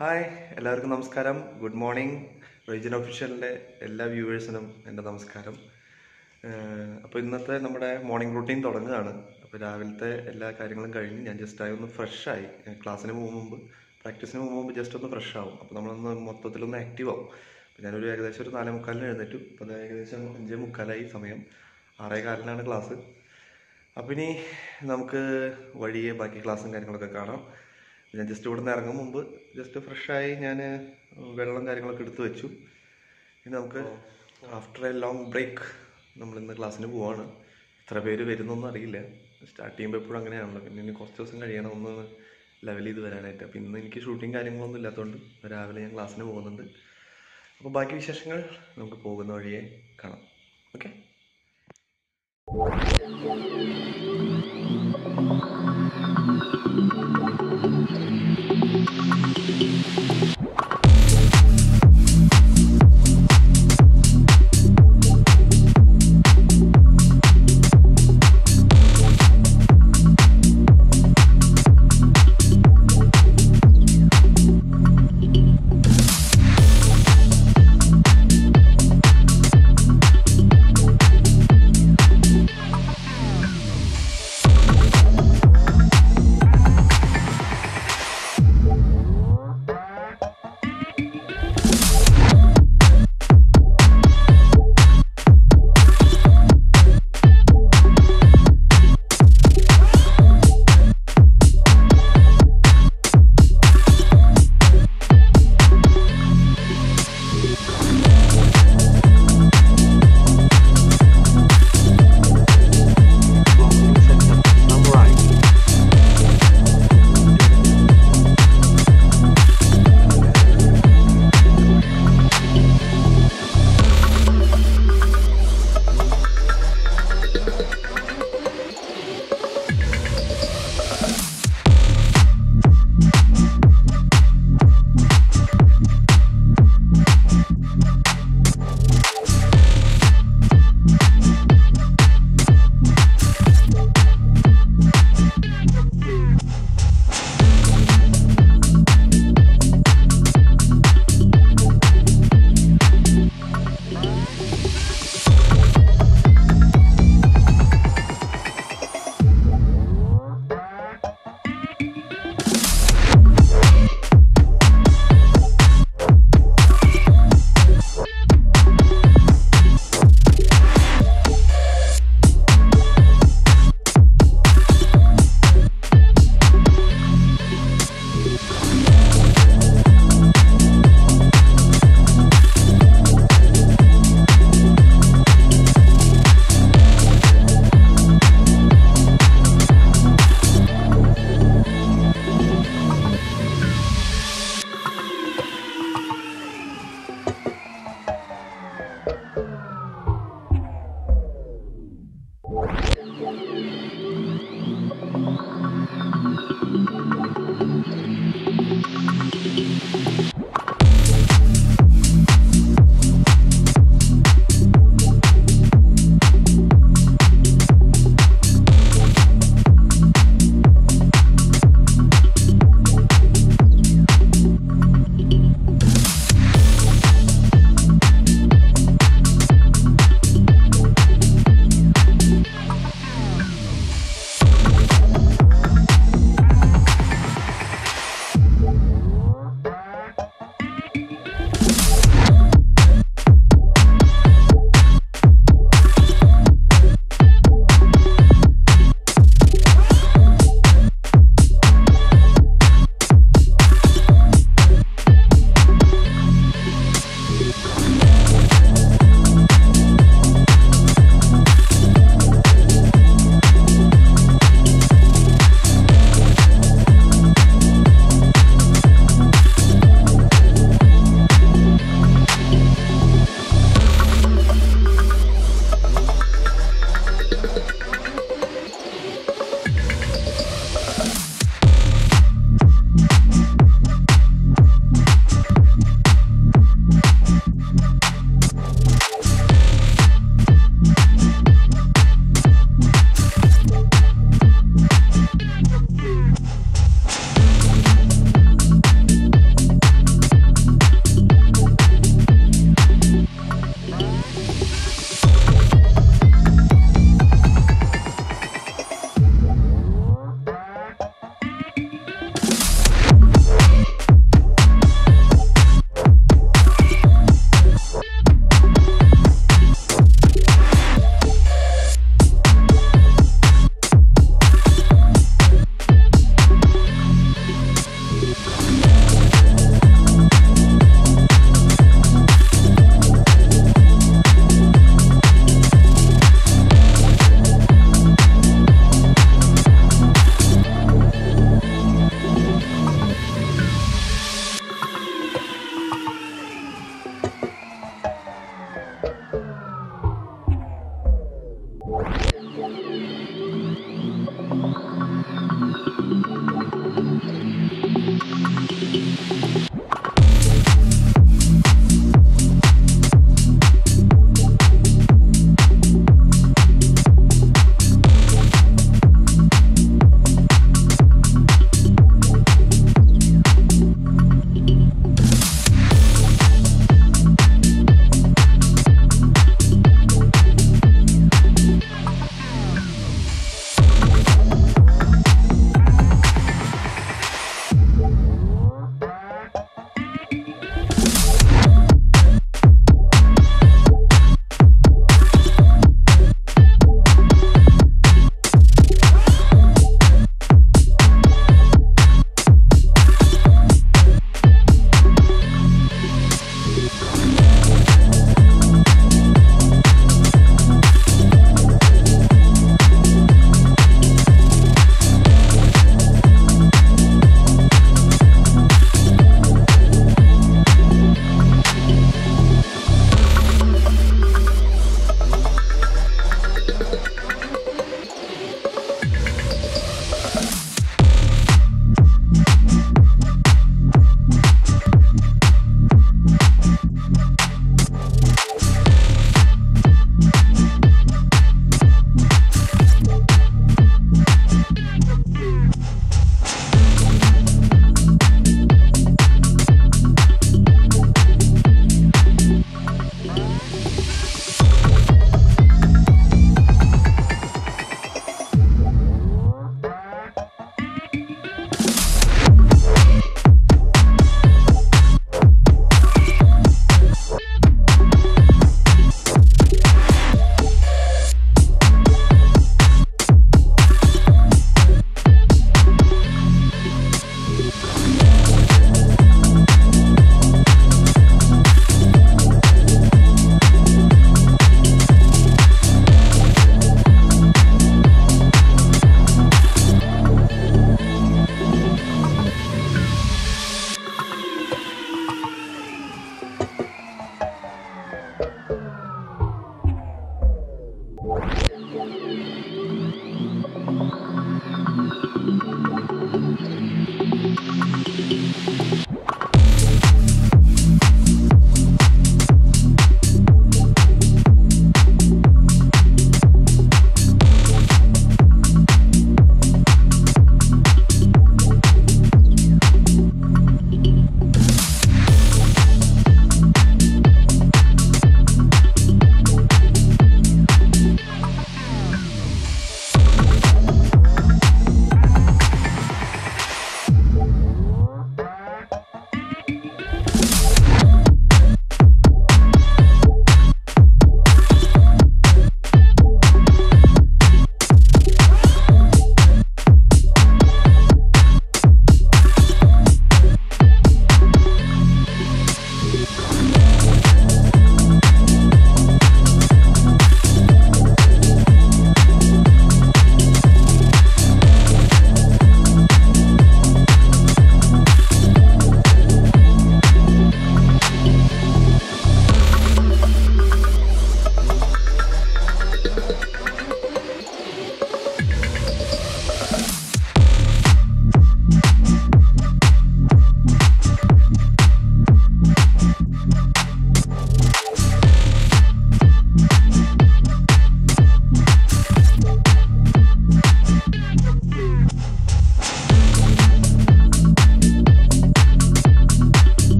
hi എല്ലാവർക്കും നമസ്കാരം good morning region ഒഫീഷ്യലിൻ്റെ എല്ലാ വ്യൂവേഴ്സിനും എൻ്റെ നമസ്കാരം അപ്പോൾ ഇന്നത്തെ നമ്മുടെ മോർണിംഗ് റൂട്ടീൻ തുടങ്ങുകയാണ് അപ്പോൾ രാവിലത്തെ എല്ലാ കാര്യങ്ങളും കഴിഞ്ഞ് ഞാൻ ജസ്റ്റ് ആയി ഒന്ന് ഫ്രഷായി ക്ലാസ്സിന് പോകും മുമ്പ് പ്രാക്ടീസിന് പോകും മുമ്പ് ജസ്റ്റ് ഒന്ന് ഫ്രഷ് ആവും അപ്പോൾ നമ്മളൊന്ന് മൊത്തത്തിലൊന്ന് ആക്റ്റീവ് ആവും അപ്പോൾ ഞാനൊരു ഏകദേശം ഒരു നാലേ മുക്കാലിന് എഴുന്നേറ്റു അപ്പോൾ അത് ഏകദേശം അഞ്ചേ മുക്കാലായി സമയം ആറേ കാലിനാണ് ക്ലാസ് അപ്പോൾ ഇനി നമുക്ക് വഴിയെ ബാക്കി ക്ലാസ്സും കാര്യങ്ങളൊക്കെ കാണാം ഞാൻ ജസ്റ്റ് ഇവിടെ നിന്ന് ഇറങ്ങും മുമ്പ് ജസ്റ്റ് ഫ്രഷായി ഞാൻ വെള്ളം കാര്യങ്ങളൊക്കെ എടുത്തു വെച്ചു ഇനി നമുക്ക് ആഫ്റ്റർ എ ലോങ് ബ്രേക്ക് നമ്മൾ ഇന്ന് ക്ലാസ്സിന് പോവാണ് എത്ര പേര് വരുന്നൊന്നും അറിയില്ല സ്റ്റാർട്ട് ചെയ്യുമ്പോൾ എപ്പോഴും അങ്ങനെയാണല്ലോ പിന്നെ ഇനി കുറച്ച് ദിവസം കഴിയണം ഒന്ന് ലെവൽ ചെയ്ത് വരാനായിട്ട് അപ്പോൾ ഇന്ന് എനിക്ക് ഷൂട്ടിങ് കാര്യങ്ങളൊന്നും ഇല്ലാത്തതുകൊണ്ട് രാവിലെ ഞാൻ ക്ലാസ്സിന് പോകുന്നുണ്ട് അപ്പോൾ ബാക്കി വിശേഷങ്ങൾ നമുക്ക് പോകുന്ന വഴിയെ കാണാം ഓക്കെ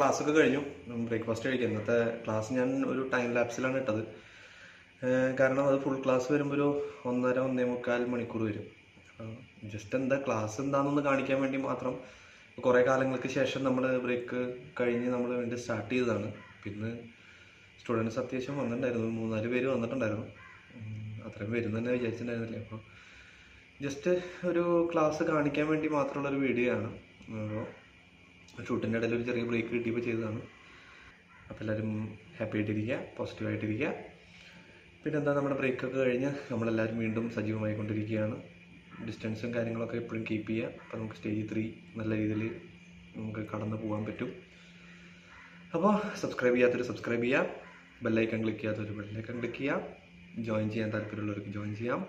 ക്ലാസ് ഒക്കെ കഴിഞ്ഞു ബ്രേക്ക്ഫാസ്റ്റ് കഴിക്കാം ഇന്നത്തെ ക്ലാസ് ഞാൻ ഒരു ടൈം ലാപ്സിലാണ് ഇട്ടത് ഏഹ് കാരണം അത് ഫുൾ ക്ലാസ് വരുമ്പോൾ ഒരു ഒന്നര ഒന്നേ മുക്കാൽ മണിക്കൂർ വരും ജസ്റ്റ് എന്താ ക്ലാസ് എന്താണെന്നൊന്ന് കാണിക്കാൻ വേണ്ടി മാത്രം കുറേ കാലങ്ങൾക്ക് ശേഷം നമ്മൾ ബ്രേക്ക് കഴിഞ്ഞ് നമ്മൾ വേണ്ടി സ്റ്റാർട്ട് ചെയ്തതാണ് പിന്നെ സ്റ്റുഡൻസ് അത്യാവശ്യം വന്നിട്ടുണ്ടായിരുന്നു മൂന്നാല് പേര് വന്നിട്ടുണ്ടായിരുന്നു ഉം, അത്രയും വരും തന്നെ വിചാരിച്ചിട്ടുണ്ടായിരുന്നില്ല അപ്പോൾ ജസ്റ്റ് ഒരു ക്ലാസ് കാണിക്കാൻ വേണ്ടി മാത്രമുള്ള ഒരു വീഡിയോ ആണ് അപ്പോൾ ഷൂട്ടിൻ്റെ ഇടയിൽ ഒരു ചെറിയ ബ്രേക്ക് കിട്ടിയപ്പോൾ ചെയ്തതാണ് അപ്പോൾ എല്ലാവരും ഹാപ്പി ആയിട്ടിരിക്കുക പോസിറ്റീവായിട്ടിരിക്കുക പിന്നെന്താ നമ്മുടെ ബ്രേക്കൊക്കെ കഴിഞ്ഞ് നമ്മളെല്ലാവരും വീണ്ടും സജീവമായിക്കൊണ്ടിരിക്കുകയാണ് ഡിസ്റ്റൻസും കാര്യങ്ങളൊക്കെ എപ്പോഴും കീപ്പ് ചെയ്യുക അപ്പോൾ നമുക്ക് സ്റ്റേജ് ത്രീ നല്ല രീതിയിൽ നമുക്ക് കടന്നു പോകാൻ പറ്റും അപ്പോൾ സബ്സ്ക്രൈബ് ചെയ്യാത്തൊരു സബ്സ്ക്രൈബ് ചെയ്യാം ബെല്ലൈക്കൺ ക്ലിക്ക് ചെയ്യാത്തൊരു ബെല്ലൈക്കൺ ക്ലിക്ക് ചെയ്യാം ജോയിൻ ചെയ്യാൻ താല്പര്യമുള്ളവർക്ക് ജോയിൻ ചെയ്യാം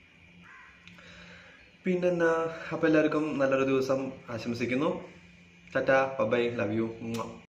പിന്നെന്താ അപ്പോൾ എല്ലാവർക്കും നല്ലൊരു ദിവസം ആശംസിക്കുന്നു ടാറ്റ ബൈ ലവ് യു